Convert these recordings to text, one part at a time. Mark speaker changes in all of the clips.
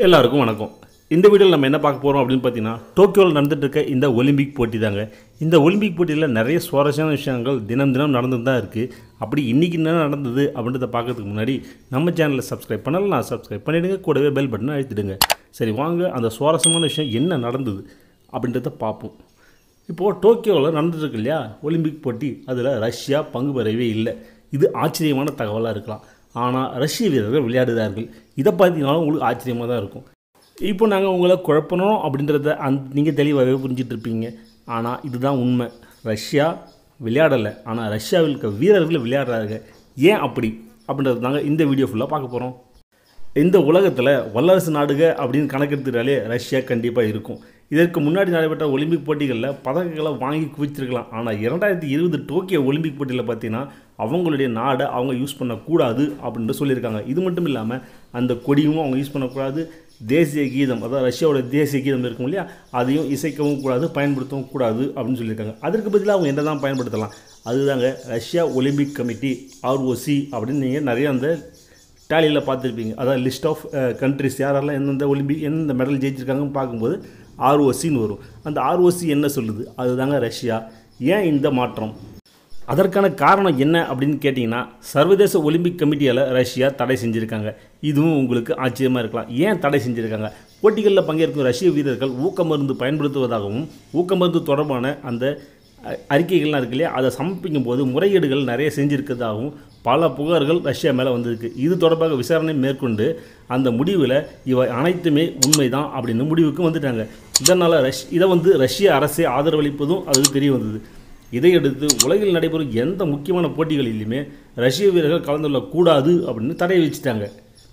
Speaker 1: எல்லாருக்கும் வணக்கம் இந்த வீடியோவில் நம்ம என்ன பார்க்க போகிறோம் அப்படின்னு பார்த்தீங்கன்னா டோக்கியோவில் நடந்துட்டு இருக்க இந்த ஒலிம்பிக் போட்டி தாங்க இந்த ஒலிம்பிக் போட்டியில் நிறைய சுவாரஸ்யமான விஷயங்கள் தினம் தினம் நடந்துட்டு தான் இருக்குது அப்படி இன்றைக்கி என்ன நடந்தது அப்படின்றத பார்க்கறதுக்கு முன்னாடி நம்ம சேனலை சப்ஸ்கிரைப் பண்ணலாம் சப்ஸ்கிரைப் பண்ணிவிடுங்க கூடவே பெல் பட்டனை அழுத்திடுங்க சரி வாங்க அந்த சுவாரஸ்யமான விஷயம் என்ன நடந்தது அப்படின்றத பார்ப்போம் இப்போது டோக்கியோவில் நடந்துட்டு இருக்கு இல்லையா ஒலிம்பிக் போட்டி அதில் ரஷ்யா பங்கு பெறவே இல்லை இது ஆச்சரியமான தகவலாக இருக்கலாம் ஆனால் ரஷ்ய வீரர்கள் விளையாடுகிறார்கள் இதை பார்த்தீங்கன்னாலும் உங்களுக்கு ஆச்சரியமாக தான் இருக்கும் இப்போ நாங்கள் உங்களை குழப்பணும் அப்படின்றத அந் நீங்கள் தெளிவாகவே புரிஞ்சிட்டு இருப்பீங்க ஆனால் இதுதான் உண்மை ரஷ்யா விளையாடலை ஆனால் ரஷ்யாவில் இருக்க வீரர்கள் விளையாடுறாங்க ஏன் அப்படி அப்படின்றது தாங்க இந்த வீடியோ ஃபுல்லாக பார்க்க போகிறோம் இந்த உலகத்தில் வல்லரசு நாடுக அப்படின்னு கணக்கெடுத்துட்டாலே ரஷ்யா கண்டிப்பாக இருக்கும் இதற்கு முன்னாடி நடைபெற்ற ஒலிம்பிக் போட்டிகளில் பதக்கங்களை வாங்கி குவிச்சிருக்கலாம் ஆனால் இரண்டாயிரத்தி இருபது டோக்கியோ ஒலிம்பிக் போட்டியில் பார்த்தீங்கன்னா அவங்களுடைய நாடை அவங்க யூஸ் பண்ணக்கூடாது அப்படின்ட்டு சொல்லியிருக்காங்க இது மட்டும் இல்லாமல் அந்த கொடியும் அவங்க யூஸ் பண்ணக்கூடாது தேசிய கீதம் அதாவது ரஷ்யாவோட தேசிய கீதம் இருக்கும் இல்லையா அதையும் இசைக்கவும் கூடாது பயன்படுத்தவும் கூடாது அப்படின்னு சொல்லியிருக்காங்க அதற்கு பதிலாக அவங்க என்ன தான் பயன்படுத்தலாம் அதுதாங்க ரஷ்யா ஒலிம்பிக் கமிட்டி ஆர்ஓசி அப்படின்னு நீங்கள் நிறைய அந்த டேலியில் பார்த்துருப்பீங்க அதாவது லிஸ்ட் ஆஃப் கண்ட்ரிஸ் யாரெல்லாம் எந்தெந்த ஒலிம்பிக் எந்தெந்த மெடல் ஜெயிச்சிருக்காங்கன்னு பார்க்கும்போது ஆர்ஓசின்னு வரும் அந்த ஆர்ஓசி என்ன சொல்லுது அதுதாங்க ரஷ்யா ஏன் இந்த மாற்றம் அதற்கான காரணம் என்ன அப்படின்னு கேட்டிங்கன்னா சர்வதேச ஒலிம்பிக் கமிட்டியால் ரஷ்யா தடை செஞ்சுருக்காங்க இதுவும் உங்களுக்கு ஆச்சரியமாக இருக்கலாம் ஏன் தடை செஞ்சுருக்காங்க போட்டிகளில் பங்கேற்கும் ரஷ்ய வீரர்கள் ஊக்க மருந்து பயன்படுத்துவதாகவும் ஊக்க மருந்து தொடர்பான அந்த அ- அறிக்கைகள்லாம் இருக்கு இல்லையா அதை சமர்ப்பிக்கும் போது முறைகேடுகள் நிறைய செஞ்சுருக்கிறதாகவும் பல புகார்கள் ரஷ்யா மேலே வந்திருக்கு இது தொடர்பாக விசாரணை மேற்கொண்டு அந்த முடிவில் இவை அனைத்துமே உண்மைதான் அப்படின்னு முடிவுக்கு வந்துட்டாங்க இதனால் ரஷ் இதை வந்து ரஷ்ய அரசே ஆதரவளிப்பதும் அதுக்கு தெரிய வந்தது இதையடுத்து உலகில் நடைபெறும் எந்த முக்கியமான போட்டிகளிலுமே ரஷ்ய வீரர்கள் கலந்து கொள்ளக்கூடாது அப்படின்னு தடை விதிச்சிட்டாங்க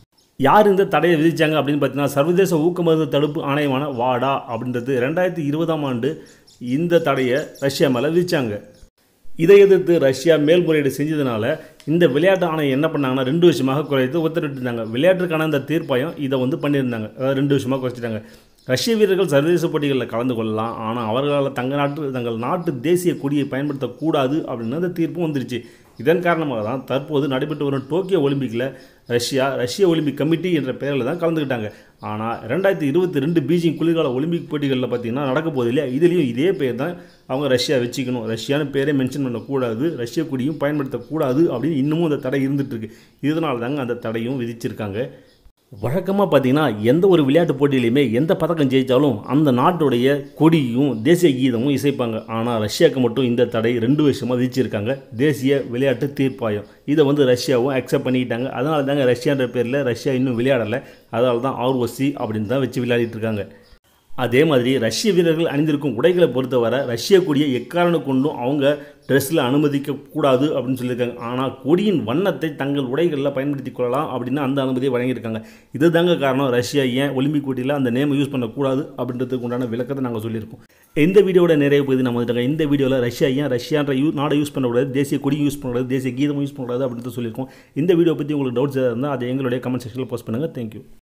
Speaker 1: யார் இந்த தடையை விதிச்சாங்க அப்படின்னு பார்த்தீங்கன்னா சர்வதேச ஊக்க மருந்து தடுப்பு ஆணையமான வாடா அப்படின்றது ரெண்டாயிரத்தி இருபதாம் ஆண்டு இந்த தடையை ரஷ்யா மேலே விதிச்சாங்க இதை எதிர்த்து ரஷ்யா மேல்முறையீடு செஞ்சதுனால இந்த விளையாட்டு ஆணையம் என்ன பண்ணாங்கன்னா ரெண்டு வருஷமாக குறைத்து உத்தரவிட்டிருந்தாங்க விளையாட்டுக்கான இந்த தீர்ப்பாயம் இதை வந்து பண்ணியிருந்தாங்க அதாவது ரெண்டு வருஷமாக குறைச்சிட்டாங்க ரஷ்ய வீரர்கள் சர்வதேச போட்டிகளில் கலந்து கொள்ளலாம் ஆனால் அவர்களால் தங்க நாட்டு தங்கள் நாட்டு தேசிய கொடியை பயன்படுத்தக்கூடாது அப்படின்னு அந்த தீர்ப்பும் வந்துருச்சு இதன் காரணமாக தான் தற்போது நடைபெற்று வரும் டோக்கியோ ஒலிம்பிக்கில் ரஷ்யா ரஷ்ய ஒலிம்பிக் கமிட்டி என்ற பெயரில் தான் கலந்துக்கிட்டாங்க ஆனால் ரெண்டாயிரத்தி இருபத்தி ரெண்டு பீஜிங் குளிர்கால ஒலிம்பிக் போட்டிகளில் பார்த்தீங்கன்னா நடக்க போகுது இல்லையா இதுலேயும் இதே பேர் தான் அவங்க ரஷ்யா வச்சுக்கணும் ரஷ்யான்னு பேரே மென்ஷன் பண்ணக்கூடாது ரஷ்ய கொடியும் பயன்படுத்தக்கூடாது அப்படின்னு இன்னமும் அந்த தடை இருந்துட்டு இருக்கு இதனால தாங்க அந்த தடையும் விதிச்சிருக்காங்க வழக்கமாக பார்த்தீங்கன்னா எந்த ஒரு விளையாட்டு போட்டியிலையுமே எந்த பதக்கம் ஜெயித்தாலும் அந்த நாட்டுடைய கொடியும் தேசிய கீதமும் இசைப்பாங்க ஆனால் ரஷ்யாவுக்கு மட்டும் இந்த தடை ரெண்டு வருஷமாக விதிச்சிருக்காங்க தேசிய விளையாட்டு தீர்ப்பாயம் இதை வந்து ரஷ்யாவும் அக்செப்ட் பண்ணிக்கிட்டாங்க அதனால தாங்க ரஷ்யான்ற பேரில் ரஷ்யா இன்னும் விளையாடலை அதனால தான் ஆர்ஓசி அப்படின்னு தான் வச்சு விளையாடிட்டு இருக்காங்க அதே மாதிரி ரஷ்ய வீரர்கள் அணிந்திருக்கும் உடைகளை பொறுத்தவரை ரஷ்ய கொடியை எக்காரணம் கொண்டும் அவங்க ட்ரெஸ்ஸில் அனுமதிக்க கூடாது அப்படின்னு சொல்லியிருக்காங்க ஆனால் கொடியின் வண்ணத்தை தங்கள் உடைகளில் பயன்படுத்தி கொள்ளலாம் அப்படின்னு அந்த அனுமதியை வழங்கியிருக்காங்க இதுதாங்க காரணம் ரஷ்யா ஏன் ஒலிம்பிக் போட்டியில் அந்த நேமை யூஸ் பண்ணக்கூடாது அப்படின்றதுக்கு உண்டான விளக்கத்தை நாங்கள் சொல்லியிருக்கோம் இந்த வீடியோட நிறைய பகுதி நம்ம வந்துட்டாங்க இந்த வீடியோவில் ரஷ்யா ஏன் ரஷ்யான்ற யூ நாடை யூஸ் பண்ணக்கூடாது தேசிய கொடி யூஸ் பண்ணக்கூடாது தேசிய கீதமும் யூஸ் பண்ணக்கூடாது அப்படின்ட்டு சொல்லியிருக்கோம் இந்த வீடியோ பற்றி உங்களுக்கு டவுட்ஸ் இருந்தால் அதை எங்களுடைய கமெண்ட் செக்ஷனில் போஸ்ட் பண்ணுங்கள் தேங்க்யூ